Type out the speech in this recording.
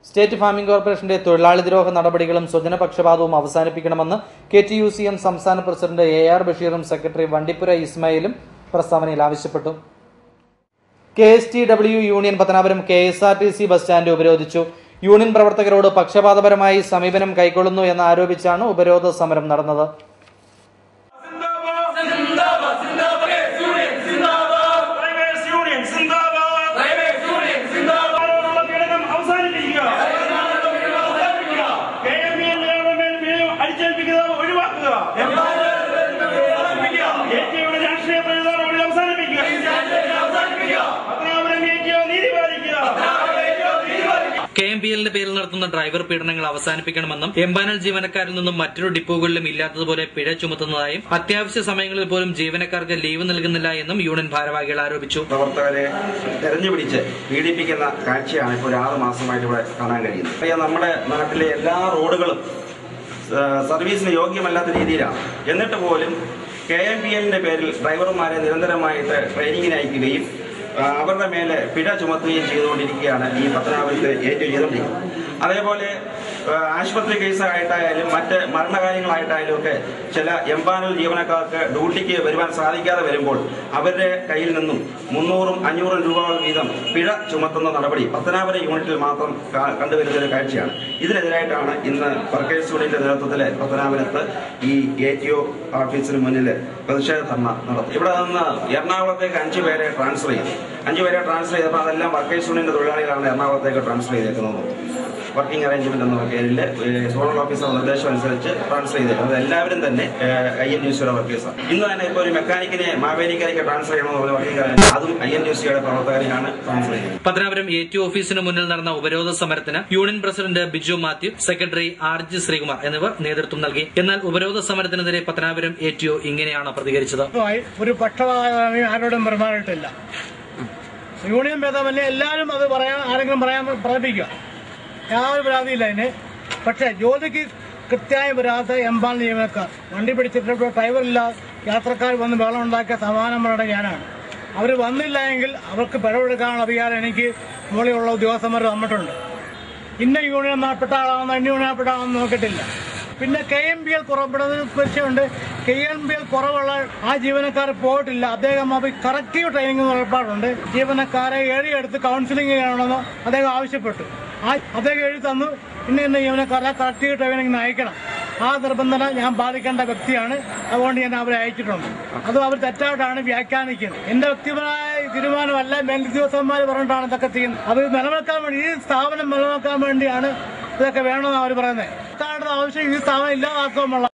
state farming കോർപ്പറേഷന്റെ തൊഴിലാളി ദ്രോഹ നടപടികളും സ്വജനപക്ഷപാതവും അവസാനിപ്പിക്കണമെന്ന് K T U C M സംസ്ഥാന പ്രസിഡന്റ് എ ആർ ബഷീറും സെക്രട്ടറി വണ്ടിപ്പുര ഇസ്മായിലും പ്രസ്താവനയിൽ ആവശ്യപ്പെട്ടു K S T W union Pathanapuram K S R T C bus stand ഉപരോധിച്ചു യൂണിയൻ പ്രവർത്തകരോട് പക്ഷപാതപരമായി സമീപനം കൈക്കൊള്ളുന്നു എന്ന് ആരോപിച്ചാണ് ഉപരോധ സമരം നടന്നത് പ്രൈവേറ്റ് യൂണിയൻ സിന്ദാബാദ് ആരോടുള്ള പീഡനം അവസാനിപ്പിക്കുക കെ എം ഇ എല്ലുകളുടെ മേൽ മേൽ അടിച്ചേൽപ്പിക്കുന്നത് ഒഴിവാക്കുക ഏറ്റവും രാഷ്ട്രീയ പ്രചാരണം അവസാനിപ്പിക്കുക പത്തനാപുരം ഏറ്റവും നീതി പാലിക്കുക കെ എം പി എല്ലിന്റെ പേരിൽ നടത്തുന്ന ഡ്രൈവർ പീഡനങ്ങൾ അവസാനിപ്പിക്കണമെന്നും എംപാനൽ ജീവനക്കാരിൽ നിന്നും മറ്റൊരു ഡിപ്പോകളിലും ഇല്ലാത്തതുപോലെ പിഴ ചുമത്തുന്നതായും അത്യാവശ്യ സമയങ്ങളിൽ പോലും ജീവനക്കാർക്ക് ലീവ് നൽകുന്നില്ല എന്നും യൂണിയൻ ഭാരവാഹികൾ ആരോപിച്ചു പ്രവർത്തകരെ തെരഞ്ഞുപിടിച്ച് പീഡിപ്പിക്കുന്ന കാഴ്ചയാണ് ഇപ്പോൾ ഒരു ആറ് മാസമായിട്ട് ഇവിടെ കാണാൻ കഴിയുന്നത് അറിയാം നമ്മുടെ നാട്ടിലെ എല്ലാ റോഡുകളും ആ, സർവീസിന് യോഗ്യമല്ലാത്ത രീതിയിലാണ് എന്നിട്ട് പോലും കെ എം പി എല്ലിന്റെ പേരിൽ ഡ്രൈവർമാരെ നിരന്തരമായിട്ട് ട്രെയിനിങ്ങിന് അയക്കുകയും ആ, അവരുടെ മേലെ പിഴ ചുമത്തുകയും ചെയ്തുകൊണ്ടിരിക്കുകയാണ് ഈ പത്തനാപുരത്ത് ഏറ്റവും ചെയ്തുകൊണ്ടിരിക്കുന്നത് അതേപോലെ ആ, ആശുപത്രി കേസായിട്ടായാലും മറ്റ് മരണകാര്യങ്ങളായിട്ടായാലും ഒക്കെ ചില എംപാനൽ ജീവനക്കാർക്ക് ഡ്യൂട്ടിക്ക് വരുവാൻ സാധിക്കാതെ വരുമ്പോൾ അവരുടെ കയ്യിൽ നിന്നും മുന്നൂറും അഞ്ഞൂറും രൂപകൾ വീതം പിഴ ചുമത്തുന്ന നടപടി പത്തനാപുരം യൂണിറ്റിൽ മാത്രം കാ- കണ്ടുവരുന്ന ഒരു കാഴ്ചയാണ് ഇതിനെതിരായിട്ടാണ് ഇന്ന് വർക്കേഴ്സ് യൂണിയന്റെ നേതൃത്വത്തിൽ പത്തനാപുരത്ത് ഈ എ ടി ഒ ഓഫീസിന് മുന്നിൽ പ്രതിഷേധ ധർണ നടത്തി ഇവിടെ നിന്ന് എറണാകുളത്തേക്ക് അഞ്ചു പേരെ ട്രാൻസ്ഫർ ചെയ്തു അഞ്ചു പേരെ ട്രാൻസ്ഫർ ചെയ്തപ്പോൾ അതെല്ലാം വർക്കേഴ്സ് യൂണിയന്റെ തൊഴിലാളികളാണ് എറണാകുളത്തേക്ക് ട്രാൻസ്ഫർ ചെയ്തേക്കുന്നത് വർക്കിംഗ് അറേഞ്ച്മെന്റ് എന്ന പേരിൽ സോണൽ ഓഫീസർ നിർദ്ദേശം അനുസരിച്ച് ട്രാൻസ്ഫർ ചെയ്തേക്കുന്നത് എല്ലാവരും തന്നെ ഐ എൻ യു സിയുടെ വർക്കേഴ്സാണ് ഇന്ന് തന്നെ ഇപ്പോൾ ഒരു മെക്കാനിക്കിനെ മാവേലിക്കരയ്ക്ക് ട്രാൻസ്ഫർ ചെയ്യണമെന്ന് പറഞ്ഞ വർക്കിംഗ് അതും ഐ എൻ യു സിയുടെ പ്രവർത്തകരെയാണ് ട്രാൻസ്ഫർ ചെയ്യുന്നത് പത്തനാപുരം എ ടി ഓഫീസിന് മുന്നിൽ നടന്ന ഉപരോധ സമരത്തിന് union president Biju Mathew secretary R G Sreekumar എന്നിവർ നേതൃത്വം നൽകി എന്നാൽ ഉപരോധ സമരത്തിനെതിരെ പത്തനാപുരം എ ടി ഒ ഇങ്ങനെയാണ് പ്രതികരിച്ചത് മായി ഒരു പക്ഷപാതം ആരോടും പെരുമാറിയിട്ടില്ല യൂണിയൻ ഭേദമല്ലേ എല്ലാവരും അത് പറയാൻ ആരെങ്കിലും പറയാൻ പ്രകടിപ്പിക്കുക യാതൊരു പരാതിയില്ല അതിന് പക്ഷേ ജോലിക്ക് കൃത്യമായി വരാത്ത എംപാൽ ജീവനക്കാർ വണ്ടി പിടിച്ചിട്ട് ഡ്രൈവറില്ല യാത്രക്കാർ വന്ന് വെള്ളം ഉണ്ടാക്കിയ സമാനങ്ങളുടെ ഞാനാണ് അവർ വന്നില്ല എങ്കിൽ അവർക്ക് പിഴവെടുക്കാനുള്ള അധികാരം എനിക്ക് മുകളിലുള്ള ഉദ്യോഗസ്ഥന്മാർ തന്നിട്ടുണ്ട് ഇന്ന യൂണിയൻ പെട്ട ആളാണെന്നോ ഇന്ന യൂണിയൻ പെട്ട ആളാണെന്ന് നോക്കിയിട്ടില്ല പിന്നെ കെ എം ബി എൽ കുറവുള്ളത് വിഷയമുണ്ട് കെ എം ബി എൽ കുറവുള്ള ആ ജീവനക്കാർ പോയിട്ടില്ല അദ്ദേഹം അത് കറക്റ്റീവ് ട്രെയിനിങ് ഏർപ്പാടുണ്ട് ജീവനക്കാരെ എഴുതിയെടുത്ത് കൗൺസിലിംഗ് ചെയ്യണമെന്ന് അദ്ദേഹം ആവശ്യപ്പെട്ടു ആ അദ്ദേഹം എഴുതി തന്നു ഇന്ന ഇന്ന ജീവനക്കാരെ കറക്റ്റീവ് ട്രെയിനിങ്ങിന് അയക്കണം ആ നിബന്ധന ഞാൻ പാലിക്കേണ്ട വ്യക്തിയാണ് അതുകൊണ്ട് ഞാൻ അവരെ അയച്ചിട്ടുണ്ട് അത് അവർ തെറ്റായിട്ടാണ് വ്യാഖ്യാനിക്കുന്നത് എന്റെ വ്യക്തിപരമായ തീരുമാനമല്ല മേലുദ്യോഗസ്ഥന്മാർ പറഞ്ഞിട്ടാണ് ഇതൊക്കെ ചെയ്യുന്നത് അത് നിലനിൽക്കാൻ വേണ്ടി ഈ സ്ഥാപനം നിലനിൽക്കാൻ വേണ്ടിയാണ് ഇതൊക്കെ വേണമെന്ന് അവർ പറയുന്നത് ആവശ്യം ഈ സ്ഥാപനം ഇല്ലാതാക്കുമ്പോൾ